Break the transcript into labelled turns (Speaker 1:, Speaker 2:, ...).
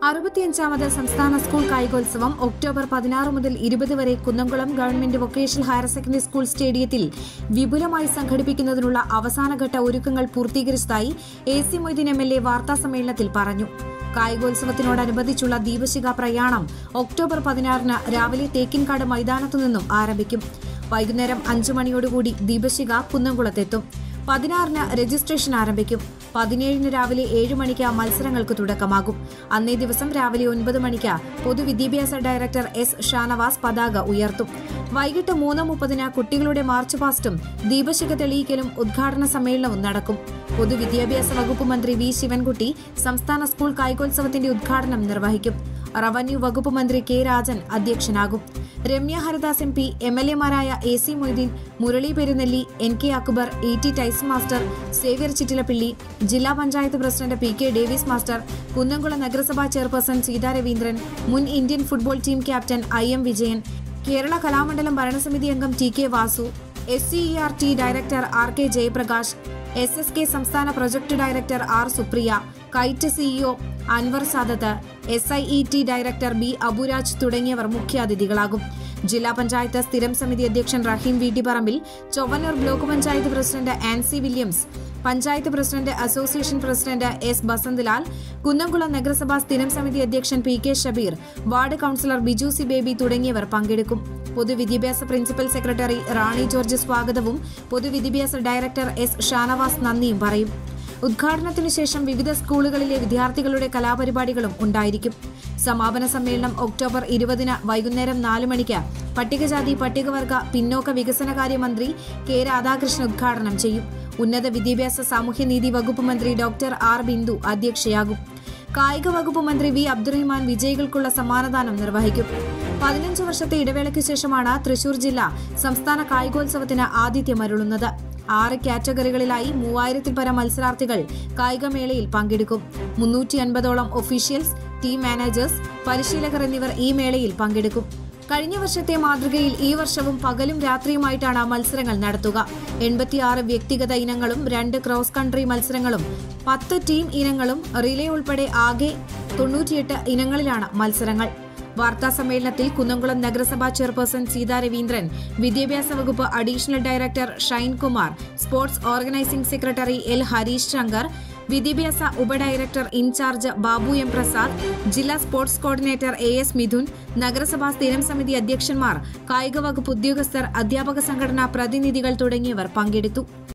Speaker 1: അറുപത്തിയഞ്ചാമത് സംസ്ഥാന school കായികോത്സവം October പതിനാറ് മുതൽ ഇരുപത് വരെ Kunnamkulam government vocational higher secondary school സ്റ്റേഡിയത്തിൽ വിപുലമായി സംഘടിപ്പിക്കുന്നതിനുള്ള അവസാനഘട്ട ഒരുക്കങ്ങൾ പൂർത്തീകരിച്ചതായി A C Moideen M L A വാർത്താസമ്മേളനത്തിൽ പറഞ്ഞു കായികോത്സവത്തിനോടനുബന്ധിച്ചുള്ള ദീപശിഖ പ്രയാണം ഒക്ടോബർ പതിനാറിന് രാവിലെ തേക്കിൻകാട് മൈതാനത്തു നിന്നും ആരംഭിക്കും വൈകുന്നേരം അഞ്ചു മണിയോടുകൂടി ദീപശിഖ കുന്നംകുളത്തെത്തും പതിനാറിന് രജിസ്ട്രേഷൻ ആരംഭിക്കും പതിനേഴിന് രാവിലെ ഏഴ് മണിക്ക് മത്സരങ്ങൾക്ക് തുടക്കമാകും അന്നേ ദിവസം രാവിലെ ഒൻപത് മണിക്ക് പൊതുവിദ്യാഭ്യാസ ഡയറക്ടർ എസ് ഷാനവാസ് പതാക ഉയർത്തും വൈകിട്ട് മൂന്ന് മുപ്പതിന് കുട്ടികളുടെ മാർച്ച് പാസ്റ്റും ദീപശിഖ തെളിയിക്കലും ഉദ്ഘാടന സമ്മേളനവും നടക്കും പൊതുവിദ്യാഭ്യാസ വകുപ്പ് മന്ത്രി വി ശിവൻകുട്ടി സംസ്ഥാന സ്കൂൾ കായികോത്സവത്തിന്റെ ഉദ്ഘാടനം നിർവഹിക്കും റവന്യൂ വകുപ്പ് മന്ത്രി കെ രാജൻ അധ്യക്ഷനാകും Ramya Haridas M P M L എമാരായ A C Moideen Murali Perunnelli N K Akbar E T ടൈസ് മാസ്റ്റർ സേവ്യർ ചിറ്റിലപ്പിള്ളി ജില്ലാ panchayat president P K Davis master Kunnamkulam നഗരസഭാ ചെയർപേഴ്സൺ സീതാ രവീന്ദ്രൻ മുൻ Indian football team captain I M Vijayan Kerala Kalamandalam ഭരണസമിതി അംഗം T K Vasu S C E R T director R K Jayaprakash S S K സംസ്ഥാന project director R Supriya KITE CEO Anwar Sadath S I E T director B Aburaj തുടങ്ങിയവർ മുഖ്യാതിഥികളാകും ജില്ലാ പഞ്ചായത്ത് സ്ഥിരം സമിതി അധ്യക്ഷൻ Rahim Veettipparambil Chowwannur block panchayat president Ancy Williams panchayat president association president S Basanthlal Kunnamkulam നഗരസഭാ സ്ഥിരം സമിതി അധ്യക്ഷൻ P K Shabeer ward councillor Biju C Baby തുടങ്ങിയവർ പങ്കെടുക്കും പൊതുവിദ്യാഭ്യാസ പ്രിൻസിപ്പൽ സെക്രട്ടറി റാണി ജോർജ് സ്വാഗതവും പൊതുവിദ്യാഭ്യാസ ഡയറക്ടർ എസ് ഷാനവാസ് നന്ദിയും പറയും ഉദ്ഘാടനത്തിനു ശേഷം വിവിധ സ്കൂളുകളിലെ വിദ്യാർത്ഥികളുടെ കലാപരിപാടികളും ഉണ്ടായിരിക്കും സമാപന സമ്മേളനം ഒക്ടോബർ ഇരുപതിന് വൈകുന്നേരം നാല് മണിക്ക് പട്ടികജാതി പട്ടികവർഗ പിന്നോക്ക വികസനകാര്യ മന്ത്രി കെ രാധാകൃഷ്ണൻ ഉദ്ഘാടനം ചെയ്യും ഉന്നത വിദ്യാഭ്യാസ സാമൂഹ്യനീതി വകുപ്പ് മന്ത്രി ഡോക്ടർ ആർ ബിന്ദു അധ്യക്ഷയാകും കായിക വകുപ്പ് മന്ത്രി വി അബ്ദുറഹിമാൻ വിജയികൾക്കുള്ള സമ്മാനദാനം നിർവഹിക്കും പതിനഞ്ച് വർഷത്തെ ഇടവേളയ്ക്ക് ശേഷമാണ് തൃശൂർ ജില്ല സംസ്ഥാന കായികോത്സവത്തിന് ആതിഥ്യമരുളുന്നത് ആറ് കാറ്റഗറികളിലായി മൂവായിരത്തിൽ പരം മത്സരാർത്ഥികൾ കായികമേളയിൽ പങ്കെടുക്കും മുന്നൂറ്റി അൻപതോളം ഒഫീഷ്യൽസ് ടീം മാനേജേഴ്സ് പരിശീലകർ എന്നിവർ ഈ മേളയിൽ പങ്കെടുക്കും കഴിഞ്ഞ വർഷത്തെ മാതൃകയിൽ ഈ വർഷവും പകലും രാത്രിയുമായിട്ടാണ് മത്സരങ്ങൾ നടത്തുക എൺപത്തിയാറ് വ്യക്തിഗത ഇനങ്ങളും രണ്ട് ക്രോസ് കൺട്രി മത്സരങ്ങളും പത്ത് ടീം ഇനങ്ങളും റിലേ ഉൾപ്പെടെ ആകെ തൊണ്ണൂറ്റിയെട്ട് ഇനങ്ങളിലാണ് മത്സരങ്ങൾ വാർത്താ സമ്മേളനത്തിൽ കുന്നംകുളം നഗരസഭാ ചെയർപേഴ്സൺ സീതാ രവീന്ദ്രൻ വിദ്യാഭ്യാസ വകുപ്പ് additional director Shine Kumar sports organising secretary L Hareesh Shankar വിദ്യാഭ്യാസ ഉപഡയറക്ടർ ഇൻചാർജ് ബാബു എം പ്രസാദ് ജില്ലാ sports coordinator A S Mithun നഗരസഭാ സ്ഥിരം സമിതി അധ്യക്ഷന്മാർ കായിക വകുപ്പ് ഉദ്യോഗസ്ഥർ അധ്യാപക സംഘടനാ പ്രതിനിധികൾ തുടങ്ങിയവർ പങ്കെടുത്തു